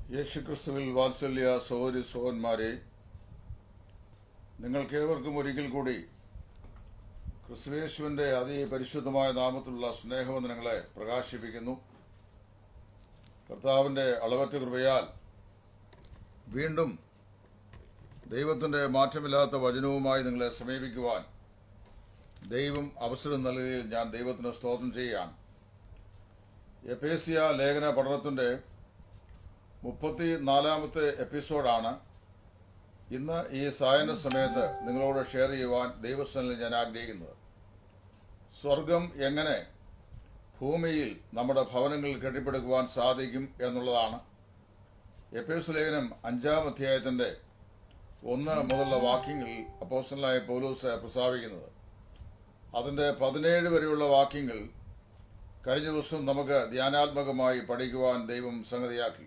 യേശുക്രിസ്തുവിൽ വാത്സല്യ സഹോദരി സഹോന്മാരെ നിങ്ങൾക്കേവർക്കും ഒരിക്കൽ കൂടി ക്രിസ്തുവേശുവിന്റെ അതിപരിശുദ്ധമായ നാമത്തിലുള്ള സ്നേഹവന്ദനങ്ങളെ പ്രകാശിപ്പിക്കുന്നു കർത്താവിന്റെ അളവറ്റ കൃപയാൽ വീണ്ടും ദൈവത്തിന്റെ മാറ്റമില്ലാത്ത വചനവുമായി നിങ്ങളെ സമീപിക്കുവാൻ ദൈവം അവസരം നൽകിയതിൽ ഞാൻ ദൈവത്തിന് സ്തോത്രം ചെയ്യുകയാണ് എപ്പേസിയ ലേഖന പഠനത്തിന്റെ മുപ്പത്തി നാലാമത്തെ എപ്പിസോഡാണ് ഇന്ന് ഈ സായന സമയത്ത് നിങ്ങളോട് ഷെയർ ചെയ്യുവാൻ ദൈവസ്ഥനിൽ ഞാൻ ആഗ്രഹിക്കുന്നത് സ്വർഗം എങ്ങനെ ഭൂമിയിൽ നമ്മുടെ ഭവനങ്ങളിൽ കെട്ടിപ്പടുക്കുവാൻ സാധിക്കും എന്നുള്ളതാണ് എപ്പേസ് ലേഖനം അഞ്ചാം അധ്യായത്തിന്റെ ഒന്ന് മുതലുള്ള വാക്യങ്ങളിൽ അപ്പോസ്റ്റലായ പൗലൂസ് പ്രസ്താവിക്കുന്നത് അതിന്റെ പതിനേഴ് വരെയുള്ള വാക്യങ്ങൾ കഴിഞ്ഞ ദിവസം നമുക്ക് ധ്യാനാത്മകമായി പഠിക്കുവാൻ ദൈവം സംഗതിയാക്കി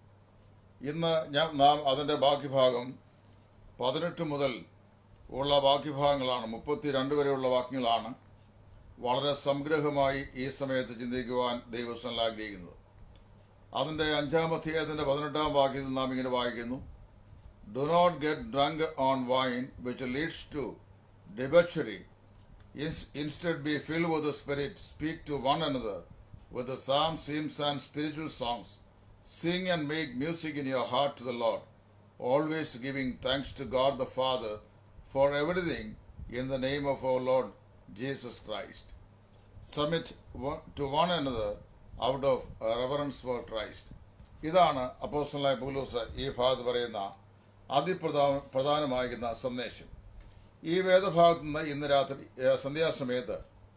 ഇന്ന് ഞാൻ നാം അതിന്റെ ബാക്കി ഭാഗം പതിനെട്ട് മുതൽ ഉള്ള ബാക്കി ഭാഗങ്ങളാണ് മുപ്പത്തിരണ്ട് വരെയുള്ള വാക്യങ്ങളാണ് വളരെ സംഗ്രഹമായി ഈ സമയത്ത് ചിന്തിക്കുവാൻ ദൈവസ്ഥനിൽ ആഗ്രഹിക്കുന്നത് അതിന്റെ അഞ്ചാം അധ്യായത്തിന്റെ പതിനെട്ടാം വാക്യത്തിൽ നാം ഇങ്ങനെ വായിക്കുന്നു do not get drunk on wine which leads to debauchery instead be filled with the spirit speak to one another with the psalms hymns and spiritual songs sing and make music in your heart to the lord always giving thanks to god the father for everything in the name of our lord jesus christ submit one- to one another out of uh, reverence for christ ഇതാണ് അപ്പോസ്റ്റലായ പൗലോസ് ഈ ഭാഗത്ത് പറയുന്ന അതിപ്രധാന പ്രധാനമായിരിക്കുന്ന സന്ദേശം ഈ വേദഭാഗത്ത് നിന്ന് ഇന്ന് രാത്രി ഏഹ്, സന്ധ്യാസമയത്ത്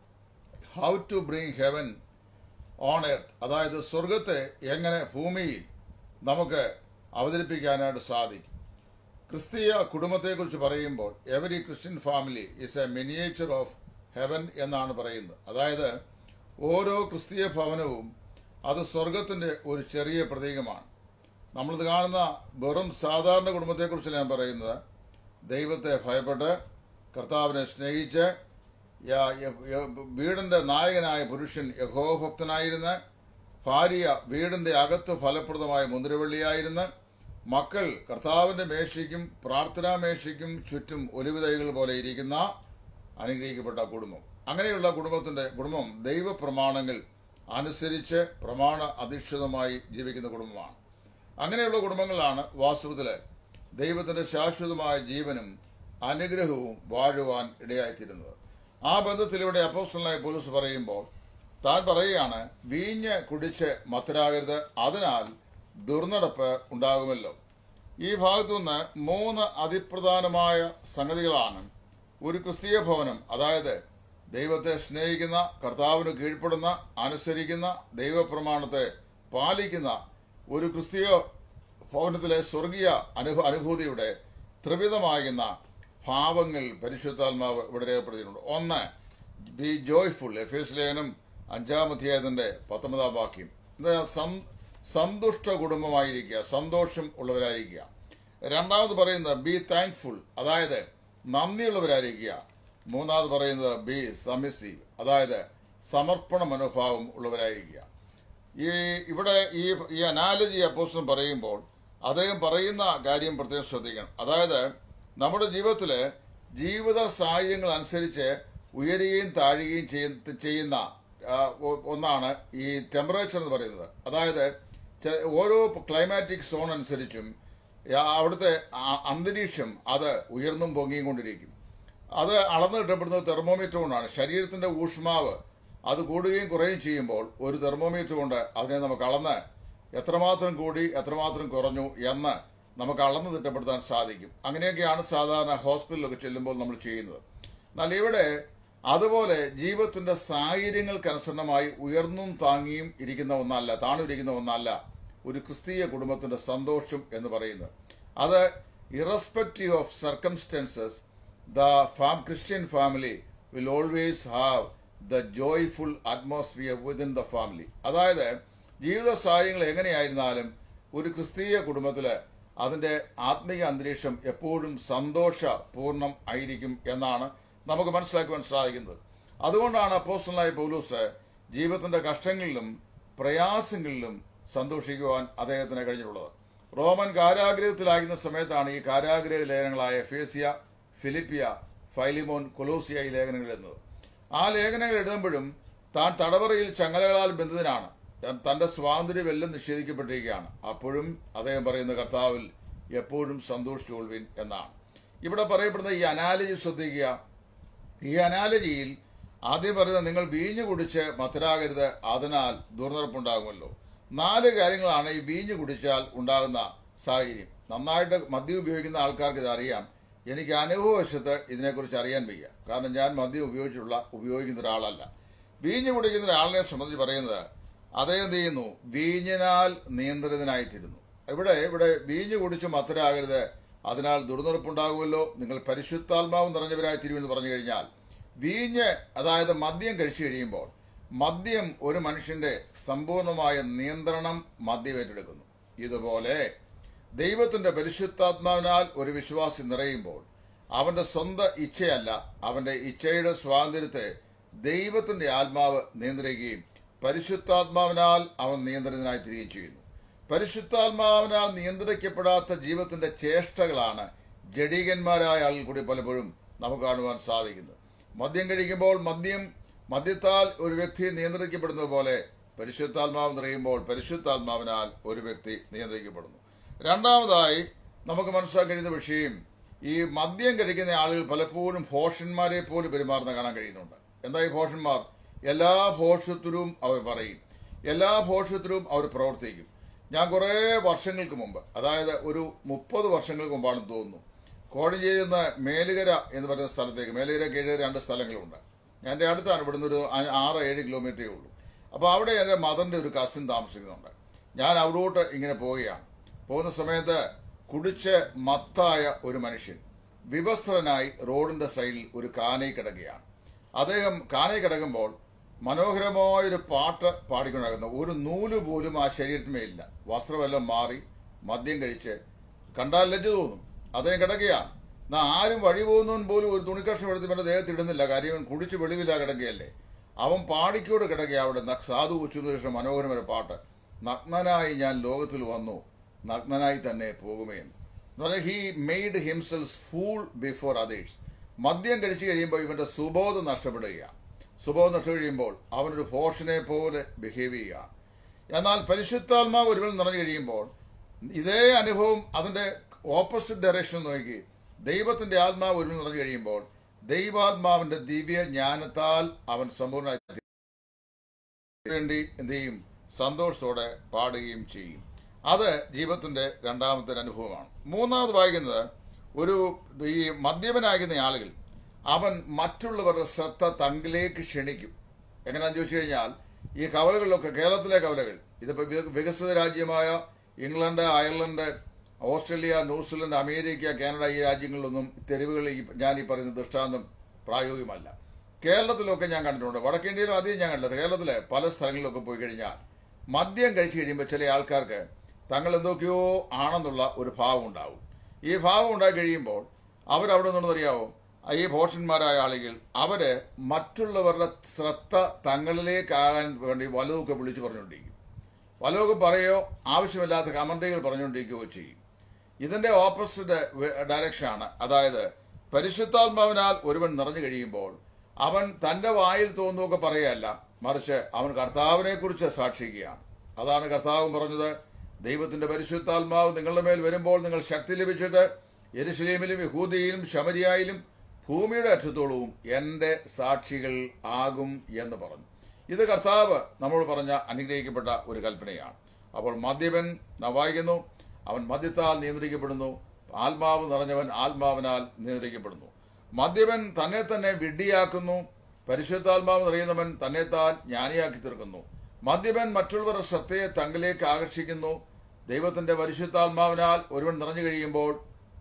how to bring heaven on earth അതായത് സ്വർഗത്തെ എങ്ങനെ ഭൂമിയിൽ നമുക്ക് അവതരിപ്പിക്കാനായിട്ട് സാധിക്കും ക്രിസ്തീയ കുടുംബത്തെക്കുറിച്ച് പറയുമ്പോൾ every Christian family is a miniature of heaven എന്നാണ് പറയുന്നത് അതായത് ഓരോ ക്രിസ്തീയ ഭവനവും അത് സ്വർഗത്തിന്റെ ഒരു ചെറിയ പ്രതീകമാണ് നമ്മളിത് കാണുന്ന വെറും സാധാരണ കുടുംബത്തെക്കുറിച്ച് ഞാൻ പറയുന്നത് ദൈവത്തെ ഭയപ്പെട്ട് കർത്താവിനെ സ്നേഹിച്ച് യ- യ- യ- വീടിന്റെ നായകനായ പുരുഷൻ യഹോഭക്തനായിരുന്ന് ഭാര്യ വീടിന്റെ അകത്ത് ഫലപ്രദമായ മുന്തിരവള്ളിയായിരുന്ന് മക്കൾ കർത്താവിന്റെ മേശയ്ക്കും പ്രാർത്ഥനാ മേശയ്ക്കും ചുറ്റും ഒലിവുതൈകൾ പോലെ ഇരിക്കുന്ന അനുഗ്രഹിക്കപ്പെട്ട കുടുംബം അങ്ങനെയുള്ള കുടുംബത്തിന്റെ കുടുംബം ദൈവപ്രമാണങ്ങൾ അനുസരിച്ച് പ്രമാണ അധിഷ്ഠിതമായി ജീവിക്കുന്ന കുടുംബമാണ് അങ്ങനെയുള്ള കുടുംബങ്ങളാണ് വാസ്തവത്തില് ദൈവത്തിന്റെ ശാശ്വതമായ ജീവനും അനുഗ്രഹവും വാഴുവാൻ ഇടയായിത്തീരുന്നത് ആ ബന്ധത്തിലൂടെ അപ്പോസ്റ്റലായ പോലീസ് പറയുമ്പോൾ താൻ പറയുകയാണ് വീഞ്ഞ് കുടിച്ച് മത്തരാകരുത് അതിനാൽ ദുർനടപ്പ് ഉണ്ടാകുമല്ലോ ഈ ഭാഗത്തു നിന്ന് മൂന്ന് അതിപ്രധാനമായ സംഗതികളാണ് ഒരു ക്രിസ്തീയ ഭവനം അതായത് ദൈവത്തെ സ്നേഹിക്കുന്ന കർത്താവിന് കീഴ്പ്പെടുന്ന അനുസരിക്കുന്ന ദൈവപ്രമാണത്തെ പാലിക്കുന്ന ഒരു ക്രിസ്തീയ ഭവനത്തിലെ സ്വർഗീയ അനുഭ അനുഭൂതിയുടെ ത്രിവിധമാകുന്ന ഭാവങ്ങൾ പരിശുദ്ധാത്മാവ് ഇവിടെ രേഖപ്പെടുത്തിയിട്ടുണ്ട് ഒന്ന് ബി ജോയ്ഫുൾ എഫ് എസ് ലേഖനം അഞ്ചാം അധ്യായത്തിന്റെ പത്തൊമ്പതാം വാക്യം ഇത് സം- സന്തുഷ്ട കുടുംബമായിരിക്കുക സന്തോഷം ഉള്ളവരായിരിക്കുക രണ്ടാമത് പറയുന്നത് ബി താങ്ക്ഫുൾ അതായത് നന്ദിയുള്ളവരായിരിക്കുക മൂന്നാമത് പറയുന്നത് ബി സമിസീവ് അതായത് സമർപ്പണ മനോഭാവം ഉള്ളവരായിരിക്കുക ഈ ഇവിടെ ഈ ഈ അനാലജി അപ്പോസ്റ്റൻ പറയുമ്പോൾ അദ്ദേഹം പറയുന്ന കാര്യം പ്രത്യേകം ശ്രദ്ധിക്കണം അതായത് നമ്മുടെ ജീവിതത്തില് ജീവിത സാഹചര്യങ്ങൾ അനുസരിച്ച് ഉയരുകയും താഴുകയും ചെയ്യ- ചെയ്യുന്ന ആ, ഒ- ഒന്നാണ് ഈ ടെമ്പറേച്ചർ എന്ന് പറയുന്നത് അതായത് ചെ- ഓരോ ക്ലൈമാറ്റിക് സോൺ അനുസരിച്ചും ആ, അവിടുത്തെ ആ- അന്തരീക്ഷം അത് ഉയർന്നും പൊങ്ങിയും കൊണ്ടിരിക്കും അത് അളന്ന് കിട്ടപ്പെടുന്നത് തെർമോമീറ്റർ കൊണ്ടാണ് ശരീരത്തിന്റെ ഊഷ്മാവ് അത് കൂടുകയും കുറയുകയും ചെയ്യുമ്പോൾ ഒരു തെർമോമീറ്റർ കൊണ്ട് അതിനെ നമുക്ക് അളന്ന് എത്രമാത്രം കൂടി എത്രമാത്രം കുറഞ്ഞു എന്ന് നമുക്ക് അളന്ന് തിട്ടപ്പെടുത്താൻ സാധിക്കും അങ്ങനെയൊക്കെയാണ് സാധാരണ ഹോസ്പിറ്റലിലൊക്കെ ചെല്ലുമ്പോൾ നമ്മൾ ചെയ്യുന്നത് എന്നാൽ ഇവിടെ അതുപോലെ ജീവിതത്തിന്റെ സാഹചര്യങ്ങൾക്കനുസരണമായി ഉയർന്നും താങ്ങിയും ഇരിക്കുന്ന ഒന്നല്ല താണിരിക്കുന്ന ഒന്നല്ല ഒരു ക്രിസ്തീയ കുടുംബത്തിന്റെ സന്തോഷം എന്ന് പറയുന്നത് അത് irrespective of circumstances the fam Christian family will always have the joyful atmosphere within the family അതായത് ജീവിത സാഹചര്യങ്ങൾ എങ്ങനെയായിരുന്നാലും ഒരു ക്രിസ്തീയ കുടുംബത്തില് അതിന്റെ ആത്മീയ അന്തരീക്ഷം എപ്പോഴും സന്തോഷപൂർണം ആയിരിക്കും എന്നാണ് നമുക്ക് മനസ്സിലാക്കുവാൻ സാധിക്കുന്നത് അതുകൊണ്ടാണ് അപ്പോസ്റ്റലായ പൗലൂസ് ജീവിതത്തിന്റെ കഷ്ടങ്ങളിലും പ്രയാസങ്ങളിലും സന്തോഷിക്കുവാൻ അദ്ദേഹത്തിന് കഴിഞ്ഞിട്ടുള്ളത് റോമൻ കാരാഗ്രഹത്തിലായിരുന്ന സമയത്താണ് ഈ കാരാഗ്രഹ ലേഖനങ്ങളായ എഫേസിയ ഫിലിപ്പിയ ഫൈലിമോൻ കൊലോസിയ ഈ ലേഖനങ്ങൾ എഴുതുന്നത് ആ ലേഖനങ്ങൾ എഴുതുമ്പോഴും താൻ തടവറയിൽ ചങ്ങലകളാൽ ബന്ധിതനാണ് താൻ തന്റെ സ്വാതന്ത്ര്യം എല്ലാം നിഷേധിക്കപ്പെട്ടിരിക്കുകയാണ് അപ്പോഴും അദ്ദേഹം പറയുന്ന കർത്താവിൽ എപ്പോഴും സന്തോഷിച്ചുകൊള്ളുവിൻ എന്നാണ് ഇവിടെ പറയപ്പെടുന്ന ഈ അനാലജി ശ്രദ്ധിക്കുക ഈ അനാലജിയിൽ ആദ്യം പറയുന്നത് നിങ്ങൾ വീഞ്ഞു കുടിച്ച് മധുരാകരുത് അതിനാൽ ദുർനിറപ്പുണ്ടാകുമല്ലോ നാല് കാര്യങ്ങളാണ് ഈ വീഞ്ഞു കുടിച്ചാൽ ഉണ്ടാകുന്ന സാഹചര്യം നന്നായിട്ട് മദ്യം ഉപയോഗിക്കുന്ന ആൾക്കാർക്ക് ഇത് അറിയാം എനിക്ക് അനുഭവവശത്ത് ഇതിനെക്കുറിച്ച് അറിയാൻ വയ്യ കാരണം ഞാൻ മദ്യം ഉപയോഗിച്ചുള്ള ഉപയോഗിക്കുന്ന ഒരാളല്ല വീഞ്ഞു കുടിക്കുന്ന ഒരാളിനെ സംബന്ധിച്ച് പറയുന്നത് അദ്ദേഹം എന്ത് ചെയ്യുന്നു വീഞ്ഞിനാൽ നിയന്ത്രിതനായിത്തീരുന്നു ഇവിടെ ഇവിടെ വീഞ്ഞു കുടിച്ച് മധുരാകരുത് അതിനാൽ ദുർനിറപ്പുണ്ടാകുമല്ലോ നിങ്ങൾ പരിശുദ്ധാത്മാവ് നിറഞ്ഞവരായി തീരുമെന്ന് പറഞ്ഞു കഴിഞ്ഞാൽ വീഞ്ഞ് അതായത് മദ്യം കഴിച്ചു കഴിയുമ്പോൾ മദ്യം ഒരു മനുഷ്യന്റെ സമ്പൂർണമായ നിയന്ത്രണം മദ്യം ഏറ്റെടുക്കുന്നു ഇതുപോലെ ദൈവത്തിന്റെ പരിശുദ്ധാത്മാവിനാൽ ഒരു വിശ്വാസി നിറയുമ്പോൾ അവന്റെ സ്വന്തം ഇച്ഛയല്ല അവന്റെ ഇച്ഛയുടെ സ്വാതന്ത്ര്യത്തെ ദൈവത്തിന്റെ ആത്മാവ് നിയന്ത്രിക്കുകയും പരിശുദ്ധാത്മാവിനാൽ അവൻ നിയന്ത്രിതനായി തീരുകയും ചെയ്യുന്നു പരിശുദ്ധാത്മാവിനാൽ നിയന്ത്രിക്കപ്പെടാത്ത ജീവിതത്തിന്റെ ചേഷ്ടകളാണ് ജഡീകന്മാരായ ആളുകൾ കൂടി പലപ്പോഴും നമുക്ക് കാണുവാൻ സാധിക്കുന്നത് മദ്യം കഴിക്കുമ്പോൾ മദ്യം മദ്യത്താൽ ഒരു വ്യക്തി നിയന്ത്രിക്കപ്പെടുന്നത് പോലെ പരിശുദ്ധാത്മാവ് നിറയുമ്പോൾ പരിശുദ്ധാത്മാവിനാൽ ഒരു വ്യക്തി നിയന്ത്രിക്കപ്പെടുന്നു രണ്ടാമതായി നമുക്ക് മനസ്സിലാക്കാൻ കഴിയുന്ന വിഷയം ഈ മദ്യം കഴിക്കുന്ന ആളുകൾ പലപ്പോഴും ഭോഷന്മാരെ പോലും പെരുമാറുന്ന കാണാൻ കഴിയുന്നുണ്ട് എന്താ ഈ ഭോഷന്മാർ എല്ലാ ഭോഷത്വരും അവർ പറയും എല്ലാ ഭോഷത്വരും അവർ പ്രവർത്തിക്കും ഞാൻ കുറേ വർഷങ്ങൾക്ക് മുമ്പ് അതായത് ഒരു മുപ്പത് വർഷങ്ങൾക്ക് മുമ്പാണെന്ന് തോന്നുന്നു കോഴഞ്ചേരി നിന്ന് മേലുകര എന്ന് പറയുന്ന സ്ഥലത്തേക്ക് മേലുകര കീഴ് രണ്ട് സ്ഥലങ്ങളുണ്ട് ഞാൻ എൻ്റെ അടുത്താണ് ഇവിടുന്ന് ഒരു ആ- ആറ് ഏഴ് കിലോമീറ്ററേ ഉള്ളൂ അപ്പോൾ അവിടെ എൻ്റെ മദറിൻ്റെ ഒരു കസിൻ താമസിക്കുന്നുണ്ട് ഞാൻ അവിടോട്ട് ഇങ്ങനെ പോവുകയാണ് പോകുന്ന സമയത്ത് കുടിച്ച് മത്തായ ഒരു മനുഷ്യൻ വിവസ്ത്രനായി റോഡിന്റെ സൈഡിൽ ഒരു കാനയിൽ കിടക്കുകയാണ് അദ്ദേഹം കാനയിൽ കിടക്കുമ്പോൾ മനോഹരമായൊരു പാട്ട് പാടിക്കൊണ്ടിരിക്കുന്ന ഒരു നൂല് പോലും ആ ശരീരത്തിന്മേലില്ല വസ്ത്രമെല്ലാം മാറി മദ്യം കഴിച്ച് കണ്ടാൽ ലജ്ജ തോന്നും അദ്ദേഹം കിടക്കുകയാണ് എന്നാ ആരും വഴി പോകുന്നവൻ പോലും ഒരു തുണിക്കഷ്ണം എടുത്ത് ഇവന്റെ ദേഹത്ത് ഇടുന്നില്ല കാര്യം അവൻ കുടിച്ച് വെളിവില്ല കിടക്കുകയല്ലേ അവൻ പാടിക്കോട് കിടക്കുക അവിടെ ന- സാധു ഉച്ചശേഷം മനോഹരമായ പാട്ട് നഗ്നനായി ഞാൻ ലോകത്തിൽ വന്നു നഗ്നനായി തന്നെ പോകുമേ എന്ന് പറഞ്ഞാൽ he made himself fool before others മദ്യം കഴിച്ചു കഴിയുമ്പോൾ ഇവന്റെ സുബോധം നഷ്ടപ്പെടുകയാണ് സുബോധം നഷ്ടം കഴിയുമ്പോൾ അവനൊരു ഭോഷനെ പോലെ ബിഹേവ് ചെയ്യുക എന്നാൽ പരിശുദ്ധാത്മാവ് ഒരുവൻ നിറഞ്ഞു കഴിയുമ്പോൾ ഇതേ അനുഭവം അതിന്റെ ഓപ്പോസിറ്റ് ഡയറക്ഷൻ നോക്കി ദൈവത്തിന്റെ ആത്മാവ് ഒരുവൻ നിറഞ്ഞു കഴിയുമ്പോൾ ദൈവാത്മാവിന്റെ ദിവ്യ ജ്ഞാനത്താൽ അവൻ സമ്പൂർണ്ണ വേണ്ടി എന്ത് ചെയ്യും സന്തോഷത്തോടെ പാടുകയും ചെയ്യും അത് ജീവിതത്തിന്റെ രണ്ടാമത്തെ ഒരു അനുഭവമാണ് മൂന്നാമത് വായിക്കുന്നത് ഒരു ഈ മദ്യപനാകുന്ന ആളുകൾ അവൻ മറ്റുള്ളവരുടെ ശ്രദ്ധ തങ്കിലേക്ക് ക്ഷണിക്കും എങ്ങനെയാന്ന് ചോദിച്ചു കഴിഞ്ഞാൽ ഈ കവലകളിലൊക്കെ കേരളത്തിലെ കവലകൾ ഇതിപ്പോ വി- വികസിത രാജ്യമായ England Ireland Australia New Zealand America Canada ഈ രാജ്യങ്ങളിലൊന്നും തെരുവുകളിൽ ഈ- ഞാൻ ഈ പറയുന്ന ദൃഷ്ടാന്തം പ്രായോഗികമല്ല കേരളത്തിലൊക്കെ ഞാൻ കണ്ടിട്ടുണ്ട് വടക്കേന്ത്യയിലും അധികം ഞാൻ കണ്ടില്ല കേരളത്തിലെ പല സ്ഥലങ്ങളിലൊക്കെ പോയി കഴിഞ്ഞാൽ മദ്യം കഴിച്ചു കഴിയുമ്പോൾ ചില ആൾക്കാർക്ക് തങ്ങൾ എന്തൊക്കെയോ ആണെന്നുള്ള ഒരു ഭാവം ഉണ്ടാവും ഈ ഭാവം ഉണ്ടായി കഴിയുമ്പോൾ അവരവിടെ നിന്നറിയാവോ ഈ ഭോഷന്മാരായ ആളുകൾ അവര് മറ്റുള്ളവരുടെ ശ്രദ്ധ തങ്ങളിലേക്കാകാൻ വേണ്ടി വലുതൊക്കെ വിളിച്ചു പറഞ്ഞുകൊണ്ടിരിക്കും വല്ലതൊക്കെ പറയോ ആവശ്യമില്ലാത്ത കമന്ററികൾ പറഞ്ഞുകൊണ്ടിരിക്കുകയോ ചെയ്യും ഇതിന്റെ ഓപ്പോസിറ്റ് ഡയറക്ഷനാണ് അതായത് പരിശുദ്ധാത്മാവിനാൽ ഒരുവൻ നിറഞ്ഞു കഴിയുമ്പോൾ അവൻ തന്റെ വായിൽ തോന്നുന്നതൊക്കെ പറയുകയല്ല മറിച്ച് അവൻ കർത്താവിനെ കുറിച്ച് സാക്ഷിക്കുകയാണ് അതാണ് കർത്താവും പറഞ്ഞത് ദൈവത്തിന്റെ പരിശുദ്ധാത്മാവ് നിങ്ങളുടെ മേൽ വരുമ്പോൾ നിങ്ങൾ ശക്തി ലഭിച്ചിട്ട് യെരുശലേമിലും യഹൂദിയിലും ശമരിയായാലും ഭൂമിയുടെ അറ്റത്തോളവും എന്റെ സാക്ഷികൾ ആകും എന്ന് പറഞ്ഞു ഇത് കർത്താവ് നമ്മൾ പറഞ്ഞ അനുഗ്രഹിക്കപ്പെട്ട ഒരു കൽപ്പനയാണ് അപ്പോൾ മദ്യപൻ നാം വായിക്കുന്നു അവൻ മദ്യത്താൽ നിയന്ത്രിക്കപ്പെടുന്നു ആത്മാവ് നിറഞ്ഞവൻ ആത്മാവിനാൽ നിയന്ത്രിക്കപ്പെടുന്നു മദ്യപൻ തന്നെ തന്നെ വിഡ്ഢിയാക്കുന്നു പരിശുദ്ധാത്മാവ് നിറയുന്നവൻ തന്നെത്താൻ ജ്ഞാനിയാക്കി തീർക്കുന്നു മദ്യപൻ മറ്റുള്ളവരുടെ ശ്രദ്ധയെ തങ്കിലേക്ക് ആകർഷിക്കുന്നു ദൈവത്തിന്റെ പരിശുദ്ധാത്മാവിനാൽ ഒരുവൻ നിറഞ്ഞു കഴിയുമ്പോൾ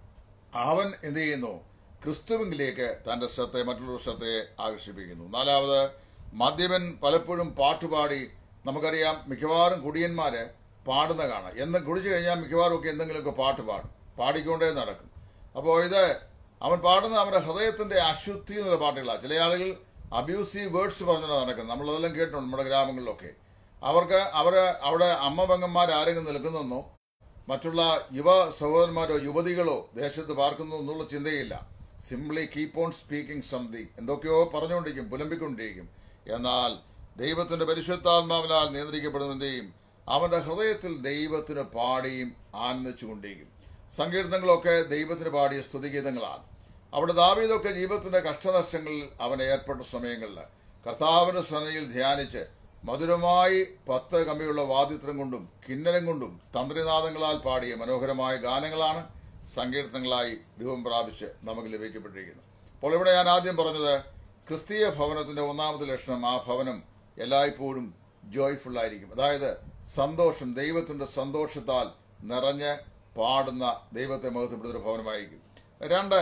അവൻ എന്ത് ചെയ്യുന്നു ക്രിസ്തുവിലേക്ക് തന്റെ ശ്രദ്ധയെ മറ്റുള്ള ശ്രദ്ധയെ ആകർഷിപ്പിക്കുന്നു നാലാമത് മദ്യപൻ പലപ്പോഴും പാട്ടുപാടി നമുക്കറിയാം മിക്കവാറും കുടിയന്മാര് പാടുന്ന കാണാം എന്ന് കുടിച്ചു കഴിഞ്ഞാൽ മിക്കവാറും ഒക്കെ എന്തെങ്കിലുമൊക്കെ പാട്ട് പാടും പാടിക്കൊണ്ടേ നടക്കും അപ്പോൾ ഇത് അവൻ പാടുന്ന അവന്റെ ഹൃദയത്തിന്റെ അശുദ്ധി എന്നുള്ള പാട്ടുകളാണ് ചില ആളുകൾ അബ്യൂസീവ് വേർഡ്സ് പറഞ്ഞാണ് നടക്കുന്നത് നമ്മളതെല്ലാം കേട്ടിട്ടുണ്ട് നമ്മുടെ ഗ്രാമങ്ങളിലൊക്കെ അവർക്ക് അവര് അവിടെ അമ്മ പെങ്ങന്മാർ ആരെങ്കിലും നിൽക്കുന്നെന്നോ മറ്റുള്ള യുവ സഹോദരന്മാരോ യുവതികളോ ദേശത്ത് പാർക്കുന്നു എന്നുള്ള ചിന്തയില്ല simply keep on speaking something എന്തൊക്കെയോ പറഞ്ഞുകൊണ്ടിരിക്കും പുലമ്പിക്കൊണ്ടിരിക്കും എന്നാൽ ദൈവത്തിന്റെ പരിശുദ്ധാത്മാവിനാൽ നിയന്ത്രിക്കപ്പെടുന്നതിന്റെയും അവന്റെ ഹൃദയത്തിൽ ദൈവത്തിന് പാടിയും ആനന്ദിച്ചുകൊണ്ടിരിക്കും സങ്കീർത്തനങ്ങളൊക്കെ ദൈവത്തിന് പാടിയ സ്തുതിഗീതങ്ങളാണ് അവിടെ ദാവീദൊക്കെ ജീവിതത്തിന്റെ കഷ്ടനഷ്ടങ്ങളിൽ അവൻ ഏർപ്പെട്ട സമയങ്ങളിൽ കർത്താവിന്റെ സനയിൽ ധ്യാനിച്ച് മധുരമായി പത്ത് കമ്പിയുള്ള വാദിത്രം കൊണ്ടും കിന്നരം കൊണ്ടും തന്ത്രിനാദങ്ങളാൽ പാടിയ മനോഹരമായ ഗാനങ്ങളാണ് സങ്കീർത്തനങ്ങളായി രൂപം പ്രാപിച്ച് നമുക്ക് ലഭിക്കപ്പെട്ടിരിക്കുന്നത് അപ്പോൾ ഇവിടെ ഞാൻ ആദ്യം പറഞ്ഞത് ക്രിസ്തീയ ഭവനത്തിന്റെ ഒന്നാമത്തെ ലക്ഷണം ആ ഭവനം എല്ലായ്പ്പോഴും ജോയ്ഫുൾ ആയിരിക്കും അതായത് സന്തോഷം ദൈവത്തിന്റെ സന്തോഷത്താൽ നിറഞ്ഞ് പാടുന്ന ദൈവത്തെ മഹത്വപ്പെടുന്ന ഒരു ഭവനമായിരിക്കും രണ്ട്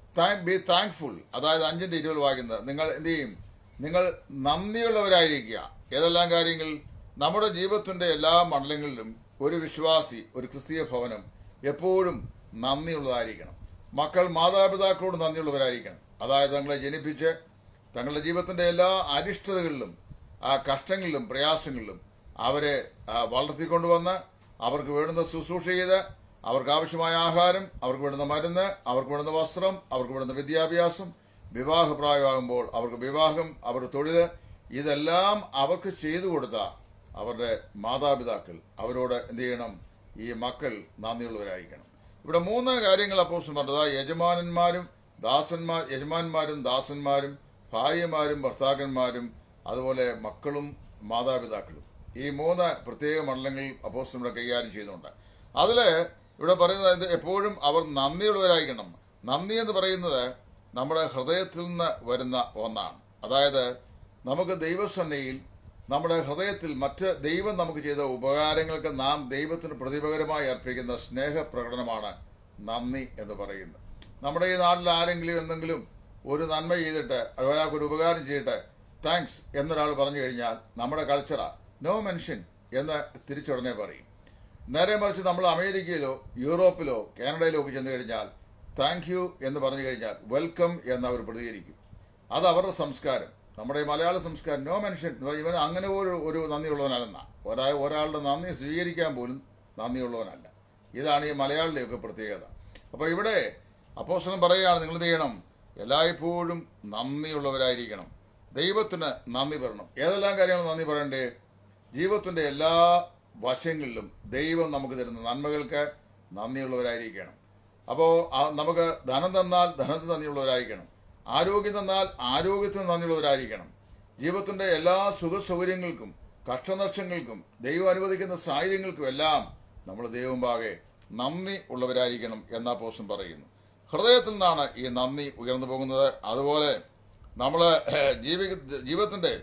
ബി താങ്ക്ഫുൾ അതായത് അഞ്ചിന്റെ ഇരുപത് വായിക്കുന്നത് നിങ്ങൾ എന്ത് ചെയ്യും നിങ്ങൾ നന്ദിയുള്ളവരായിരിക്കുക ഏതെല്ലാം കാര്യങ്ങൾ നമ്മുടെ ജീവിതത്തിന്റെ എല്ലാ മണ്ഡലങ്ങളിലും ഒരു വിശ്വാസി ഒരു ക്രിസ്തീയ ഭവനം എപ്പോഴും നന്ദിയുള്ളതായിരിക്കണം മക്കൾ മാതാപിതാക്കളോട് നന്ദിയുള്ളവരായിരിക്കണം അതായത് തങ്ങളെ ജനിപ്പിച്ച് തങ്ങളുടെ ജീവിതത്തിന്റെ എല്ലാ അരിഷ്ടതകളിലും ആ കഷ്ടങ്ങളിലും പ്രയാസങ്ങളിലും അവരെ ആ, വളർത്തിക്കൊണ്ടുവന്ന് അവർക്ക് വേണ്ടുന്ന ശുശ്രൂഷ ചെയ്ത് അവർക്ക് ആവശ്യമായ ആഹാരം അവർക്ക് വേണ്ടുന്ന മരുന്ന് അവർക്ക് വേണ്ടുന്ന വസ്ത്രം അവർക്ക് വേണ്ടുന്ന വിദ്യാഭ്യാസം വിവാഹപ്രായമാകുമ്പോൾ അവർക്ക് വിവാഹം അവരുടെ തൊഴിൽ ഇതെല്ലാം അവർക്ക് ചെയ്തു കൊടുത്ത അവരുടെ മാതാപിതാക്കൾ അവരോട് എന്ത് ചെയ്യണം ഈ മക്കൾ നന്ദിയുള്ളവരായിരിക്കണം ഇവിടെ മൂന്ന് കാര്യങ്ങൾ അപ്പോസ്റ്റലൻ പറഞ്ഞത് യജമാനന്മാരും ദാസന്മാർ യജമാന്മാരും ദാസന്മാരും ഭാര്യമാരും ഭർത്താക്കന്മാരും അതുപോലെ മക്കളും മാതാപിതാക്കളും ഈ മൂന്ന് പ്രത്യേക മണ്ഡലങ്ങളിൽ അപ്പോസ്റ്റലൻ കൈകാര്യം ചെയ്യുന്നുണ്ട് അതില് ഇവിടെ പറയുന്നത് ഇത് എപ്പോഴും അവർ നന്ദിയുള്ളവരായിരിക്കണം നന്ദി എന്ന് പറയുന്നത് നമ്മുടെ ഹൃദയത്തിൽ നിന്ന് വരുന്ന ഒന്നാണ് അതായത് നമുക്ക് ദൈവസന്നയിൽ നമ്മുടെ ഹൃദയത്തിൽ മറ്റ് ദൈവം നമുക്ക് ചെയ്ത ഉപകാരങ്ങൾക്ക് നാം ദൈവത്തിന് പ്രതിപകരമായി അർപ്പിക്കുന്ന സ്നേഹപ്രകടനമാണ് നന്ദി എന്ന് പറയുന്നത് നമ്മുടെ ഈ നാട്ടിൽ ആരെങ്കിലും എന്തെങ്കിലും ഒരു നന്മ ചെയ്തിട്ട് ഒരാൾക്ക് ഒരു ഉപകാരം ചെയ്തിട്ട് താങ്ക്സ് എന്നൊരാൾ പറഞ്ഞു കഴിഞ്ഞാൽ നമ്മുടെ കൾച്ചറാ നോ മെൻഷൻ എന്ന് തിരിച്ചുടനെ പറയും നേരെ മറിച്ച് നമ്മൾ അമേരിക്കയിലോ യൂറോപ്പിലോ കാനഡയിലോ ഒക്കെ ചെന്ന് കഴിഞ്ഞാൽ താങ്ക് യു എന്ന് പറഞ്ഞു കഴിഞ്ഞാൽ വെൽക്കം എന്ന് അവർ പ്രതികരിക്കും അത് അവരുടെ സംസ്കാരം നമ്മുടെ ഈ മലയാള സംസ്കാരം നോ മെൻഷൻ ഇവൻ അങ്ങനെ ഒരു ഒരു നന്ദിയുള്ളവനല്ലെന്ന ഒരാ ഒരാളുടെ നന്ദി സ്വീകരിക്കാൻ പോലും നന്ദിയുള്ളവനല്ല ഇതാണ് ഈ മലയാളിയുടെയൊക്കെ പ്രത്യേകത അപ്പോൾ ഇവിടെ അപ്പോസ്റ്റലൻ പറയുകയാണ് നിങ്ങൾ എന്ത് ചെയ്യണം എല്ലായ്പ്പോഴും നന്ദിയുള്ളവരായിരിക്കണം ദൈവത്തിന് നന്ദി പറയണം ഏതെല്ലാം കാര്യങ്ങൾ നന്ദി പറയണ്ടേ ജീവിതത്തിന്റെ എല്ലാ വശങ്ങളിലും ദൈവം നമുക്ക് തരുന്ന നന്മകൾക്ക് നന്ദിയുള്ളവരായിരിക്കണം അപ്പോൾ നമുക്ക് ധനം തന്നാൽ ധനത്തിന് നന്ദിയുള്ളവരായിരിക്കണം ആരോഗ്യം തന്നാൽ ആരോഗ്യത്തിന് നന്ദിയുള്ളവരായിരിക്കണം ജീവിതത്തിന്റെ എല്ലാ സുഖ സൗകര്യങ്ങൾക്കും കഷ്ടനഷ്ടങ്ങൾക്കും ദൈവം അനുവദിക്കുന്ന സാഹചര്യങ്ങൾക്കും എല്ലാം നമ്മൾ ദൈവമ്പാകെ നന്ദി ഉള്ളവരായിരിക്കണം എന്ന പോഷൻ പറയുന്നു ഹൃദയത്തിൽ നിന്നാണ് ഈ നന്ദി ഉയർന്നു പോകുന്നത് അതുപോലെ നമ്മൾ ജീവി ജീവിതത്തിന്റെ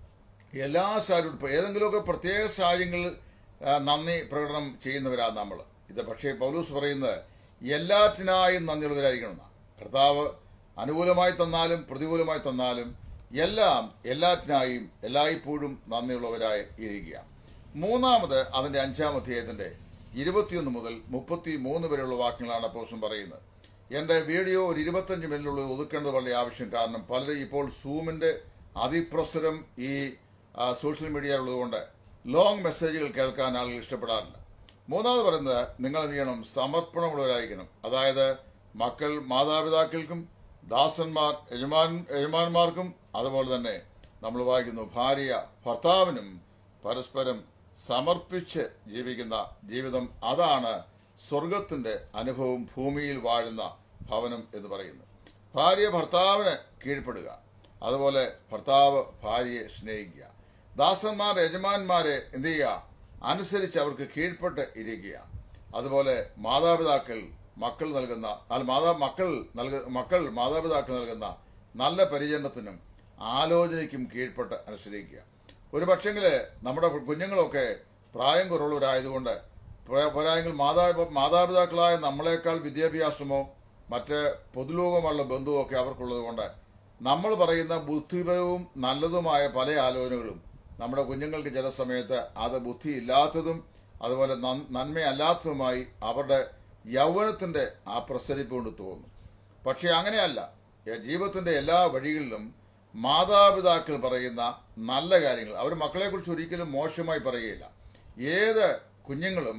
എല്ലാ സാഹചര്യവും ഇപ്പോൾ ഏതെങ്കിലുമൊക്കെ പ്രത്യേക സാഹചര്യങ്ങളിൽ ആ, നന്ദി പ്രകടനം ചെയ്യുന്നവരാണ് നമ്മൾ ഇത് പക്ഷേ പൗലൂസ് പറയുന്നത് എല്ലാറ്റിനായും നന്ദിയുള്ളവരായിരിക്കണം എന്നാണ് കർത്താവ് അനുകൂലമായി തന്നാലും പ്രതികൂലമായി തന്നാലും എല്ലാം എല്ലാറ്റിനായും എല്ലായ്പ്പോഴും നന്ദിയുള്ളവരായി ഇരിക്കുക മൂന്നാമത് അതിന്റെ അഞ്ചാം അധ്യായത്തിന്റെ ഇരുപത്തിയൊന്ന് മുതൽ മുപ്പത്തി മൂന്ന് വരെയുള്ള വാക്യങ്ങളാണ് പോഷൻ പറയുന്നത് എന്റെ വീഡിയോ ഒരു ഇരുപത്തഞ്ച് മിനിറ്റുള്ളത് ഒതുക്കേണ്ടത് വളരെ ആവശ്യം കാരണം പലരും ഇപ്പോൾ സൂമിന്റെ അതിപ്രസരം ഈ ആ, സോഷ്യൽ മീഡിയ ഉള്ളതുകൊണ്ട് ലോങ് മെസ്സേജുകൾ കേൾക്കാൻ ആളുകൾ ഇഷ്ടപ്പെടാറില്ല മൂന്നാമത് പറയുന്നത് നിങ്ങൾ എന്ത് ചെയ്യണം സമർപ്പണമുള്ളവരായിരിക്കണം അതായത് മക്കൾ മാതാപിതാക്കൾക്കും ദാസന്മാർ യജമാൻ യജമാന്മാർക്കും അതുപോലെ തന്നെ നമ്മൾ വായിക്കുന്നു ഭാര്യ ഭർത്താവിനും പരസ്പരം സമർപ്പിച്ച് ജീവിക്കുന്ന ജീവിതം അതാണ് സ്വർഗത്തിന്റെ അനുഭവം ഭൂമിയിൽ വാഴുന്ന ഭവനം എന്ന് പറയുന്നത് ഭാര്യ ഭർത്താവിന് കീഴ്പ്പെടുക അതുപോലെ ഭർത്താവ് ഭാര്യയെ സ്നേഹിക്കുക ദാസന്മാർ യജമാന്മാരെ എന്ത് ചെയ്യുക അനുസരിച്ച് അവർക്ക് കീഴ്പ്പെട്ട് ഇരിക്കുക അതുപോലെ മാതാപിതാക്കൾ മക്കൾ നൽകുന്ന അല്ല മാതാ മക്കൾ നൽക മക്കൾ മാതാപിതാക്കൾ നൽകുന്ന നല്ല പരിചരണത്തിനും ആലോചനയ്ക്കും കീഴ്പ്പെട്ട് അനുസരിക്കുക ഒരു പക്ഷെങ്കിൽ നമ്മുടെ കുഞ്ഞുങ്ങളൊക്കെ പ്രായം കുറവുള്ളവരായതുകൊണ്ട് പോരായെങ്കിൽ മാതാ മാതാപിതാക്കളായ നമ്മളെക്കാൾ വിദ്യാഭ്യാസമോ മറ്റ് പൊതുലോകമുള്ള ബന്ധുവോ ഒക്കെ അവർക്കുള്ളത് കൊണ്ട് നമ്മൾ പറയുന്ന ബുദ്ധിപരവും നല്ലതുമായ പല ആലോചനകളും നമ്മുടെ കുഞ്ഞുങ്ങൾക്ക് ചില സമയത്ത് അത് ബുദ്ധിയില്ലാത്തതും അതുപോലെ നൻ- നന്മയല്ലാത്തതുമായി അവരുടെ യൗവനത്തിന്റെ ആ പ്രസരിപ്പ് കൊണ്ട് തോന്നും പക്ഷെ അങ്ങനെയല്ല ഏ, ജീവിതത്തിന്റെ എല്ലാ വഴികളിലും മാതാപിതാക്കൾ പറയുന്ന നല്ല കാര്യങ്ങൾ അവർ മക്കളെക്കുറിച്ച് ഒരിക്കലും മോശമായി പറയുകയില്ല ഏത് കുഞ്ഞുങ്ങളും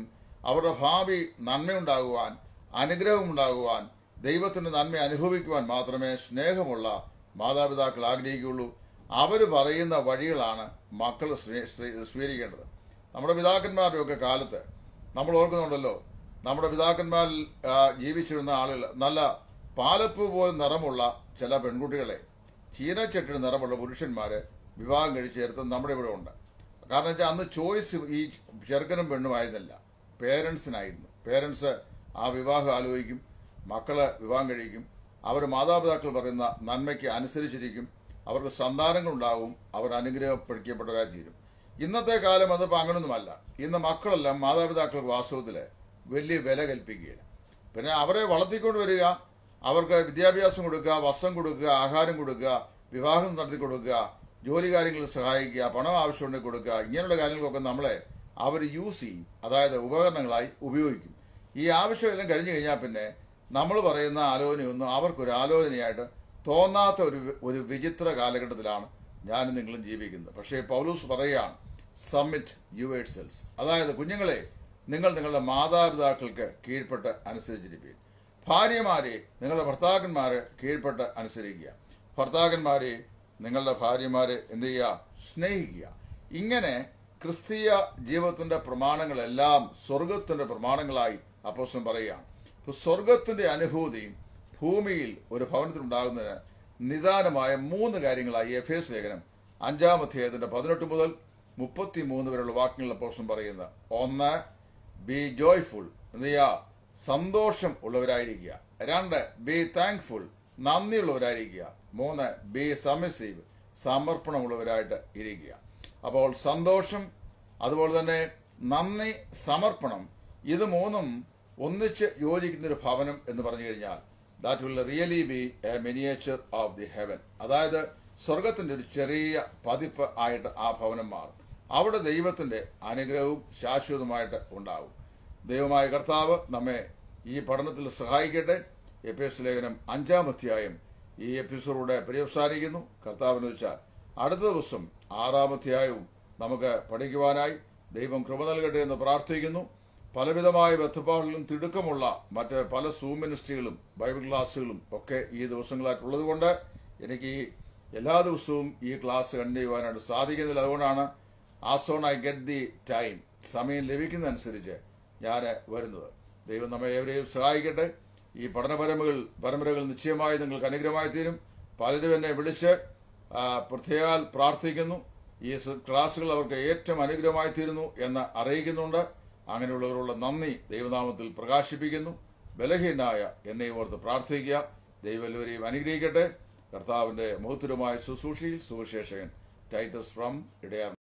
അവരുടെ ഭാവി നന്മയുണ്ടാകുവാൻ അനുഗ്രഹമുണ്ടാകുവാൻ ദൈവത്തിന്റെ നന്മ അനുഭവിക്കുവാൻ മാത്രമേ സ്നേഹമുള്ള മാതാപിതാക്കൾ ആഗ്രഹിക്കുകയുള്ളൂ അവർ പറയുന്ന വഴികളാണ് മക്കൾ സ്വീ- സ്വീ- സ്വീകരിക്കേണ്ടത് നമ്മുടെ പിതാക്കന്മാരുടെയൊക്കെ കാലത്ത് നമ്മൾ ഓർക്കുന്നുണ്ടല്ലോ നമ്മുടെ പിതാക്കന്മാരിൽ ആ, ജീവിച്ചിരുന്ന ആളുകൾ നല്ല പാലപ്പൂ പോലെ നിറമുള്ള ചില പെൺകുട്ടികളെ ചീനച്ചട്ടിന് നിറമുള്ള പുരുഷന്മാരെ വിവാഹം കഴിച്ച് ചേർത്ത് നമ്മുടെ ഇവിടെ ഉണ്ട് കാരണം വെച്ചാൽ അന്ന് ചോയ്സ് ഈ ചെറുക്കനും പെണ്ണുമായിരുന്നില്ല പേരൻസിനായിരുന്നു പേരൻസ് ആ വിവാഹം ആലോചിക്കും മക്കള് വിവാഹം കഴിക്കും അവർ മാതാപിതാക്കൾ പറയുന്ന നന്മയ്ക്ക് അനുസരിച്ചിരിക്കും അവർക്ക് സന്താനങ്ങളുണ്ടാവും അവർ അനുഗ്രഹപ്പെടുത്തിയപ്പെട്ടവരായി തീരും ഇന്നത്തെ കാലം അതിപ്പോൾ അങ്ങനൊന്നുമല്ല ഇന്ന് മക്കളെല്ലാം മാതാപിതാക്കൾക്ക് വാസ്തവത്തിൽ വലിയ വില കൽപ്പിക്കുകയില്ല പിന്നെ അവരെ വളർത്തിക്കൊണ്ട് വരിക അവർക്ക് വിദ്യാഭ്യാസം കൊടുക്കുക വസ്ത്രം കൊടുക്കുക ആഹാരം കൊടുക്കുക വിവാഹം നടത്തി കൊടുക്കുക ജോലി കാര്യങ്ങളിൽ സഹായിക്കുക പണം ആവശ്യമുണ്ടെങ്കിൽ കൊടുക്കുക ഇങ്ങനെയുള്ള കാര്യങ്ങളൊക്കെ നമ്മളെ അവർ യൂസ് ചെയ്യും അതായത് ഉപകരണങ്ങളായി ഉപയോഗിക്കും ഈ ആവശ്യമെല്ലാം കഴിഞ്ഞു കഴിഞ്ഞാൽ പിന്നെ നമ്മൾ പറയുന്ന ആലോചനയൊന്നും അവർക്കൊരു ആലോചനയായിട്ട് തോന്നാത്ത ഒരു ഒരു വിചിത്ര കാലഘട്ടത്തിലാണ് ഞാനും നിങ്ങളും ജീവിക്കുന്നത് പക്ഷേ പൗലൂസ് പറയുകയാണ് സബ്മിറ്റ് യുവേഡ് സെൽസ് അതായത് കുഞ്ഞുങ്ങളെ നിങ്ങൾ നിങ്ങളുടെ മാതാപിതാക്കൾക്ക് കീഴ്പ്പെട്ട് അനുസരിച്ചിരിപ്പീൻ ഭാര്യമാരെ നിങ്ങളുടെ ഭർത്താക്കന്മാരെ കീഴ്പ്പെട്ട് അനുസരിക്കുക ഭർത്താക്കന്മാരെ നിങ്ങളുടെ ഭാര്യമാരെ എന്ത് ചെയ്യുക സ്നേഹിക്കുക ഇങ്ങനെ ക്രിസ്തീയ ജീവിതത്തിന്റെ പ്രമാണങ്ങളെല്ലാം സ്വർഗത്തിന്റെ പ്രമാണങ്ങളായി അപ്പോസ്റ്റൻ പറയുകയാണ് ഇപ്പൊ സ്വർഗത്തിന്റെ അനുഭൂതിയും ഭൂമിയിൽ ഒരു ഭവനത്തിലുണ്ടാകുന്നതിന് നിദാനമായ മൂന്ന് കാര്യങ്ങളായി എഫ് എസ് ലേഖനം അഞ്ചാം അധ്യായത്തിന്റെ പതിനെട്ട് മുതൽ മുപ്പത്തി മൂന്ന് വരെയുള്ള വാക്യങ്ങൾ അപ്പോസ്റ്റൻ പറയുന്നത് ഒന്ന് ബി ജോയ്ഫുൾ എന്തെയ്യാ സന്തോഷം ഉള്ളവരായിരിക്കുക രണ്ട് ബി താങ്ക്ഫുൾ നന്ദിയുള്ളവരായിരിക്കുക മൂന്ന് ബി സമിസീവ് സമർപ്പണമുള്ളവരായിട്ട് ഇരിക്കുക അപ്പോൾ സന്തോഷം അതുപോലെ തന്നെ നന്ദി സമർപ്പണം ഇത് മൂന്നും ഒന്നിച്ച് യോജിക്കുന്ന ഒരു ഭവനം എന്ന് പറഞ്ഞു കഴിഞ്ഞാൽ that will really be a miniature of the heaven അതായത് സ്വർഗത്തിന്റെ ഒരു ചെറിയ പതിപ്പ് ആയിട്ട് ആ ഭവനം മാറും അവിടെ ദൈവത്തിന്റെ അനുഗ്രഹവും ശാശ്വതമായിട്ട് ഉണ്ടാകും ദൈവമായ കർത്താവ് നമ്മെ ഈ പഠനത്തിൽ സഹായിക്കട്ടെ എപ്പിഎസ് ലേഖനം അഞ്ചാം അധ്യായം ഈ എപ്പിസോഡിലൂടെ പര്യവസാനിക്കുന്നു കർത്താവിന് വെച്ചാൽ അടുത്ത ദിവസം ആറാം അധ്യായവും നമുക്ക് പഠിക്കുവാനായി ദൈവം കൃപ നൽകട്ടെ എന്ന് പ്രാർത്ഥിക്കുന്നു പലവിധമായ ബന്ധപ്പാടിലും തിടുക്കമുള്ള മറ്റ് പല സൂം മിനിസ്ട്രികളും ബൈബിൾ ക്ലാസ്സുകളും ഒക്കെ ഈ ദിവസങ്ങളായിട്ടുള്ളത് കൊണ്ട് എനിക്ക് ഈ എല്ലാ ദിവസവും ഈ ക്ലാസ് കണ്ടു ചെയ്യുവാനായിട്ട് സാധിക്കുന്നില്ല അതുകൊണ്ടാണ് as soon I get the time സമയം ലഭിക്കുന്നതനുസരിച്ച് ഞാൻ വരുന്നത് ദൈവം നമ്മെ ഏവരെയും സഹായിക്കട്ടെ ഈ പഠന പരമ്പകൾ പരമ്പരകൾ നിശ്ചയമായി നിങ്ങൾക്ക് അനുഗ്രഹമായി തീരും പലരും എന്നെ വിളിച്ച് ആ, പ്രത്യേകാൽ പ്രാർത്ഥിക്കുന്നു ഈ സ- ക്ലാസ്സുകൾ അവർക്ക് ഏറ്റവും അനുഗ്രഹമായി തീരുന്നു എന്ന് അറിയിക്കുന്നുണ്ട് അങ്ങനെയുള്ളവരുള്ള നന്ദി ദൈവനാമത്തിൽ പ്രകാശിപ്പിക്കുന്നു ബലഹീനായ എന്നെ ഓർത്ത് പ്രാർത്ഥിക്കുക ദൈവം എല്ലാവരെയും അനുഗ്രഹിക്കട്ടെ കർത്താവിന്റെ മഹത്തുരമായ ശുശ്രൂഷയിൽ സുവിശേഷകൻ ടൈറ്റസ് ഫ്രം ഇടയാർ